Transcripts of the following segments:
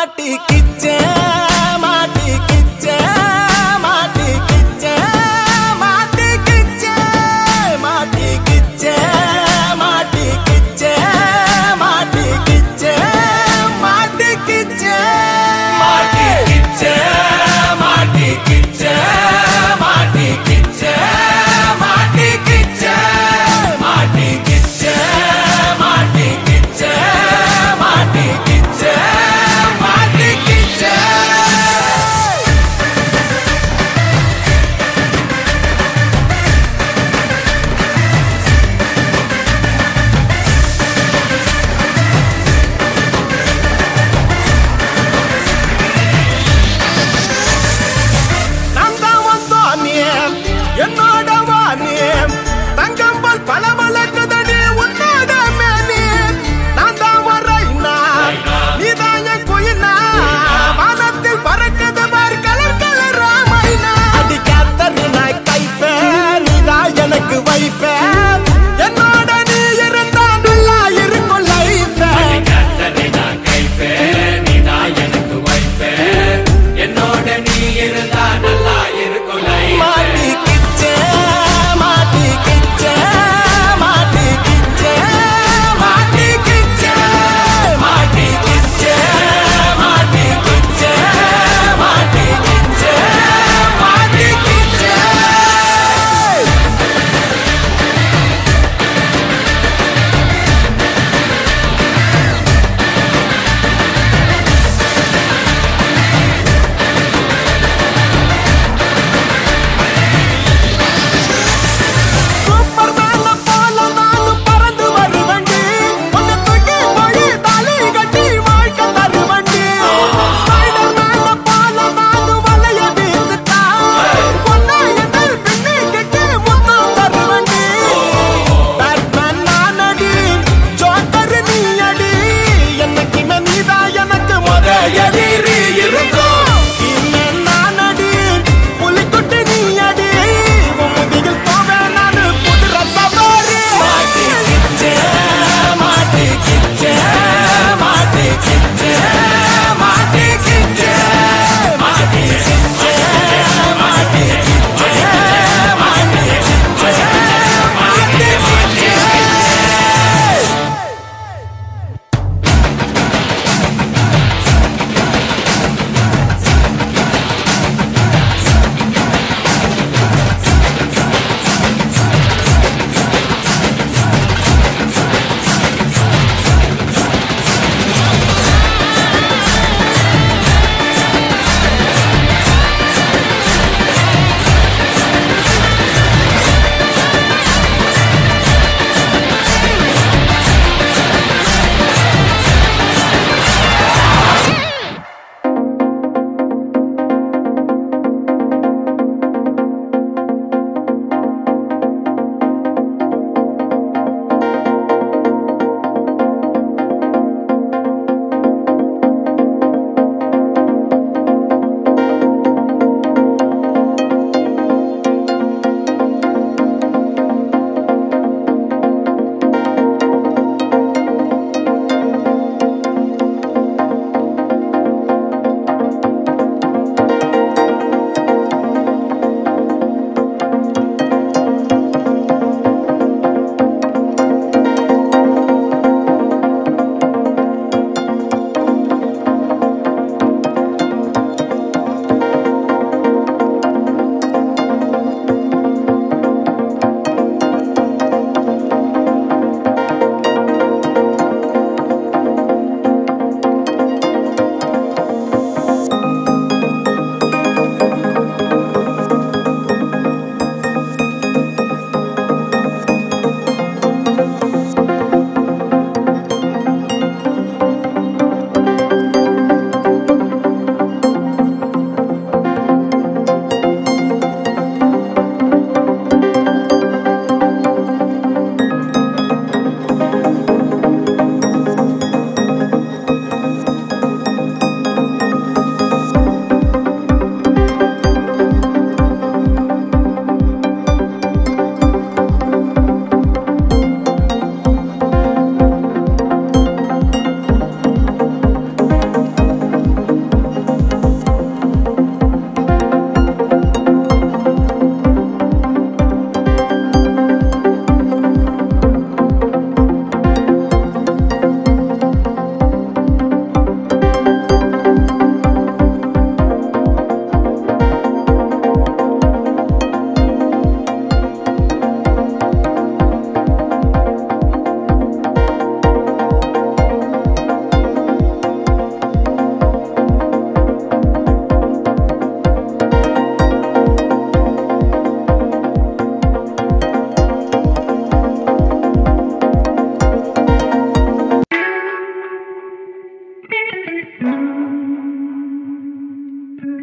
மாட்டிக்கிச்ச மாட்டிக்கிச்ச மாட்டிக்கிச்ச மாட்டிக்கிச்ச மாட்டிக்கிச்ச மாட்டிக்கிச்ச மாட்டிக்கிச்ச மாட்டிக்கிச்ச மாட்டிக்கிச்ச மாட்டிக்கிச்ச மாட்டிக்கிச்ச மாட்டிக்கிச்ச மாட்டிக்கிச்ச மாட்டிக்கிச்ச மாட்டிக்கிச்ச மாட்டிக்கிச்ச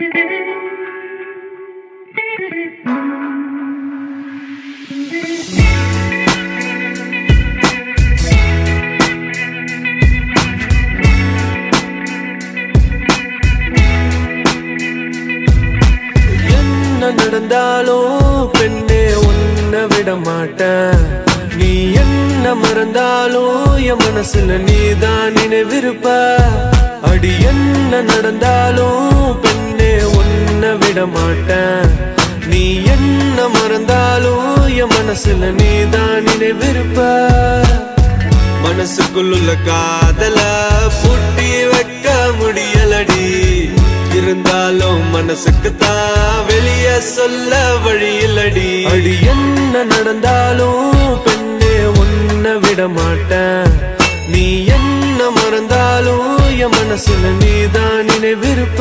என்ன நடந்தாலும் பெண்ணே உன்னை விட மாட்டேன் நீ என்ன மறந்தாலும் என் மனசுல நீதான் நினைவிருப்ப அடி என்ன நடந்தாலும் பெண்ணே உன்னை விட மாட்டேன் நீ என்ன மறந்தாலும் என் மனசுல நீதான் நினைவிருப்ப மனசுக்குள்ள காதல பூட்டி வைக்க முடியலடி இருந்தாலும் மனசுக்கு தான் வெளிய சொல்ல வழி இல்லடி அடி என்ன நடந்தாலும் பெண்ணே உன்னை விட மாட்டேன் நீ என்ன மறந்தாலும் என் மனசுல நீதான் நினைவிருப்ப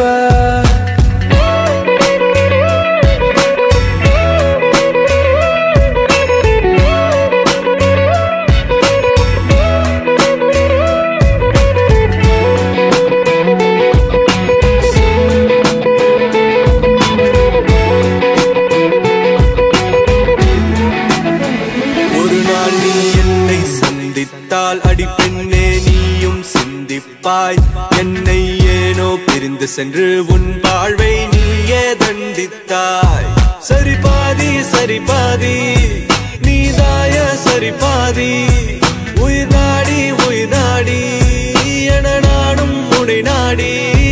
ஒரு நாள் நீ என்னை சந்தித்தால் அடி பெண்ணே நீயும் சிந்திப்பாய் என்னை ஏனோ பிரிந்து சென்று உன் வாழ்வை நீயே தண்டித்தாய் சரி பாதி சரி பாதி நீதாய சரி பாதி உயிர் நாடி உயிர் நாடி என நாடும் உனை நாடி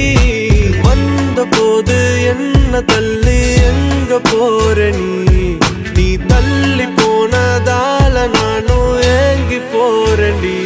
வந்த போது என்ன தள்ளி எங்க போற நீ நீ தள்ளி போனதால நானும் ஏங்கி போறேன்டி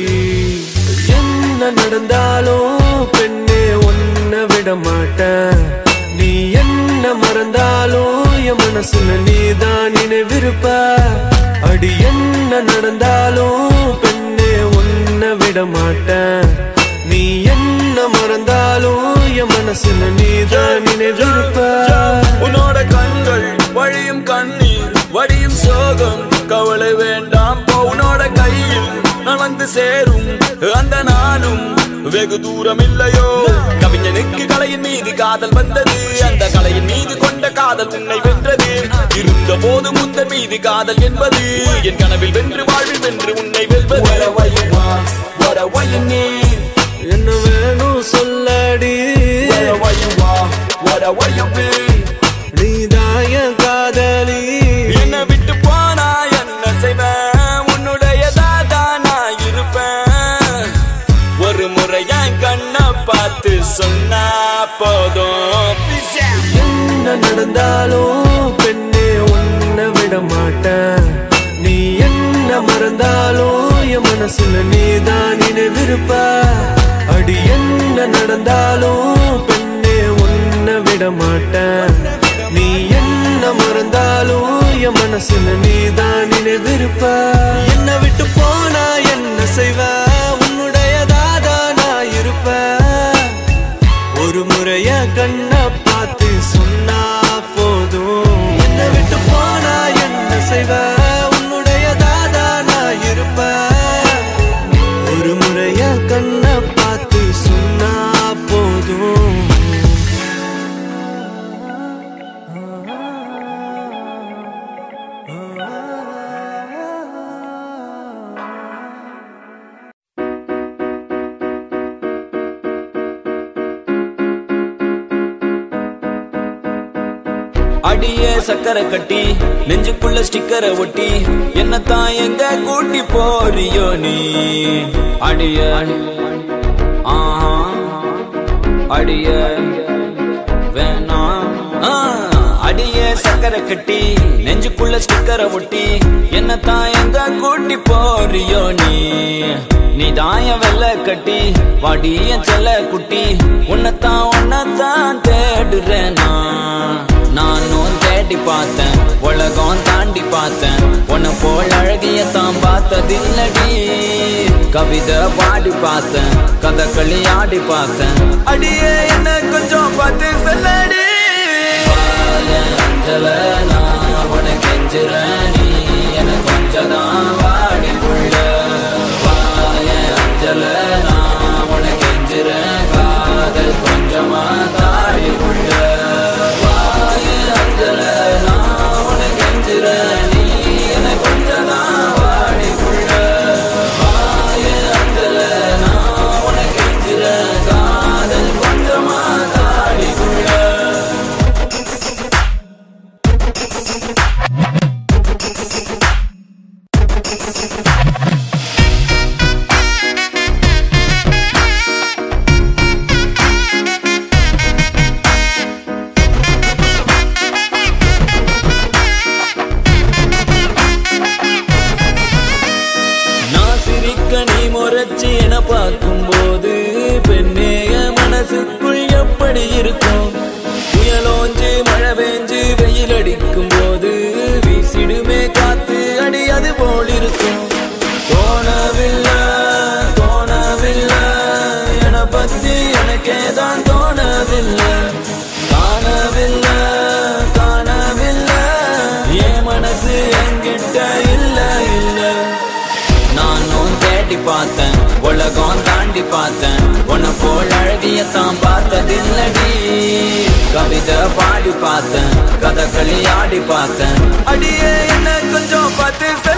என்ன நடந்தாலும் பெண்ணே உன்னை விட மாட்டேன் நீ என்ன மறந்தாலும் என் மனசுல நீதான் நினைவிருப்ப அடி என்ன நடந்தாலும் பெண்ணே உன்னை விட மாட்டேன் நீ என்ன மறந்தாலும் என் மனசுல நீதான் நினைவிருப்ப உன்னோட கண்கள் வழியும் கண்ணீர் வடியும் சோகம் கவலை வேண்டாம் போ உன்னோட கையில் நான் வந்து சேரும் அந்த நானும் வெகு தூரம் இல்லையோ கவிஞனுக்கு கலையின் மீது காதல் வந்தது அந்த கலையின் மீது கொண்ட காதல் உன்னை வென்றது இருந்த போது முந்த மீது காதல் என்பது என் கனவில் வென்று வாழ்வில் வென்று உன்னை வெல்வது What a way you need என்ன வேணும் சொல்லடி Wherever you are, whatever you be நீதான் என் காதலி என்ன விட்டு போனா என்ன செய்வேன் உன்னுடைய தாதா நான் இருப்பேன் ஒரு முறை என் கண்ணை பார்த்து சொன்னா போதும் Peace out. என்ன நடந்தாலும் பெண்ணே உன்னை விட மாட்டேன் நீ என்ன மறந்தாலும் என் மனசுல நீதான் நினைவிருப்ப அடி என்ன நடந்தாலும் பெண்ணே உன்னை விட மாட்டேன் நீ என்ன மறந்தாலும் என் மனசுல நீதான் நினைவிருப்ப என்ன விட்டு போனா என்ன செய்வ உன்னுடையதாதா நான் இருப்பேன் ஒரு முறைய கண்ண பார்த்து சொன்னா போதும் என்ன விட்டு போனா என்ன செய்வ உன்னுடைய தாதா நான் இருப்பேன் ஒரு முறைய கண்ண பார்த்து சொன்னா போதும் அடியே சக்கரை கட்டி நெஞ்சுக்குள்ள ஸ்டிக்கரை ஒட்டி என்னத்தான் எங்க கூட்டி போறியோ நீ அடிய ஆஹா, அடிய வேணாம் ஆ, அடியே சக்கரை கட்டி நெஞ்சுக்குள்ள ஸ்டிக்கரை ஒட்டி என்னத்தான் எங்க கூட்டி போறியோ நீ நீ தாய வெள்ள கட்டி வாடிய செல்ல குட்டி உன்னைத்தான் உன்னைத்தான் தேடுறேன் நான் நானும் தேடி பார்த்தேன் உலகம் தாண்டி பார்த்தேன் உன்னை போல் அழகிய தான் பார்த்ததில்லடி கவிதை பாடி பார்த்தேன் கதகளி ஆடி பார்த்தேன் அடியே என்ன கொஞ்சம் பார்த்து சொல்லடி அஞ்சல நான் உனக்கு கெஞ்சுறேன் நீ எனக்கு கொஞ்சம் தான் வாடி உள்ள அஞ்சல நான் உனக்கு கெஞ்சுறேன் காதல் கொஞ்சமா தாடி உள்ள மனசுக்குள் எப்படி இருக்கும் புயலோஞ்சு மழை பெஞ்சு வெயில் அடிக்கும் போது வீசிடுமே காத்து அடி அது போல் இருக்கும் தோணவில்லை தோணவில்லை என பத்தி எனக்கே தான் தோணவில்லை காணவில்லை காணவில்லை என் மனசு என்கிட்ட இல்ல இல்ல நானும் தேடி பார்த்தேன் உலகம் தாண்டி பார்த்தேன் உன்னை போல் அழகியத்தான் பார்த்ததில்லடி கவிதை பாடி பார்த்தேன் கதகளி ஆடி பார்த்தேன் அடியே என்ன கொஞ்சம் பார்த்து